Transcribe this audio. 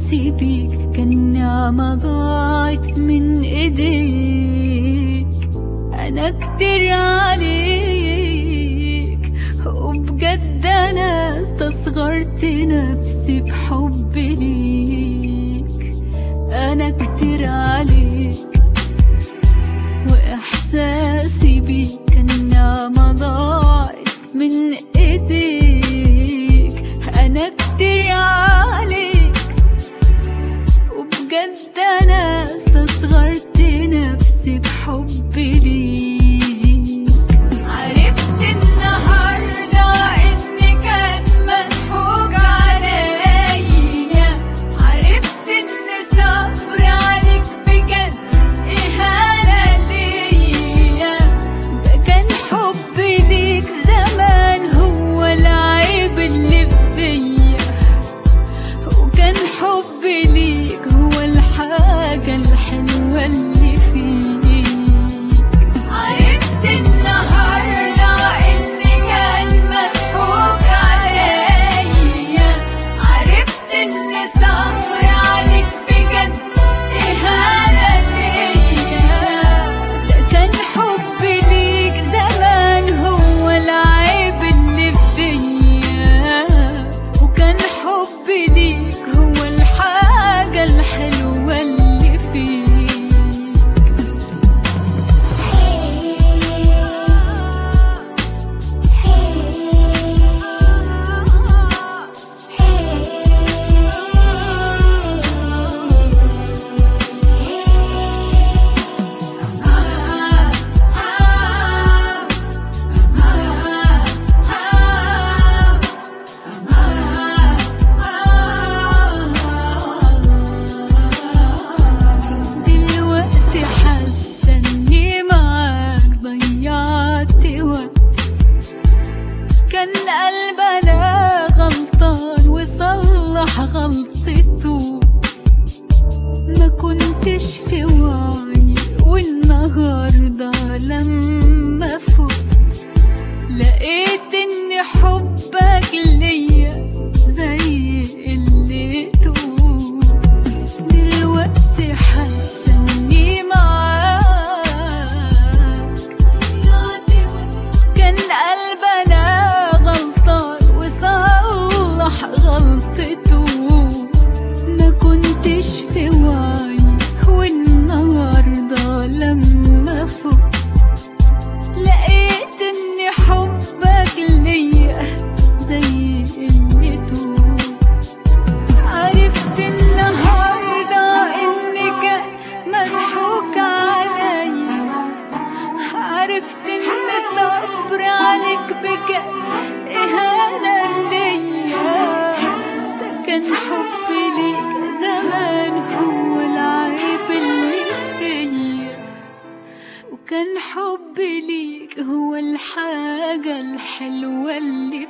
إحساسي بيك كان نعمة ضاعت من إيديك أنا كتير عليك وبجد أنا استصغرت نفسي في حبي ليك أنا كتير عليك وإحساسي بيك كان نعمة ضاعت من إيديك أنا كتير عليك وبجد أنا استصغرت نفسي في حبي ليك عرفت النهاردة إني كان مضحوك عليا عرفت إن صبر عليك بجد إهانة ليا ده كان حبي ليك زمان هو العيب اللي فيا وكان حبي ليك هو الحاجة الحلوة اللي فيك عرفت النهاردة إني كان مضحوك عليا عرفت إن صبر عليك بجد إهانة ليا ده كان حبي ليك زمان هو العيب اللي فيا وكان حبي ليك هو الحاجة الحلوة اللي فيك دلوقتي حاسة اني معاك ضيعت وقت كان قلبنا غلطان وصلح غلطته ما كنتش في وعي والنهاردة لما فوت لقيت ان حبك ليا زي اللي تقول دلوقتي حاسة اني معاك كان قلبنا غلطان وصلح غلطته ما كنتش في وعي والنهاردة لما فوت لقيت ان حبك ليا زي اللي تقول عرفت النهاردة إني كان مضحوك عليا عرفت إن صبر عليك بجد إهانة ليا ده كان حبي ليك زمان هو العيب اللي فيا وكان حبي ليك هو الحاجة الحلوة اللي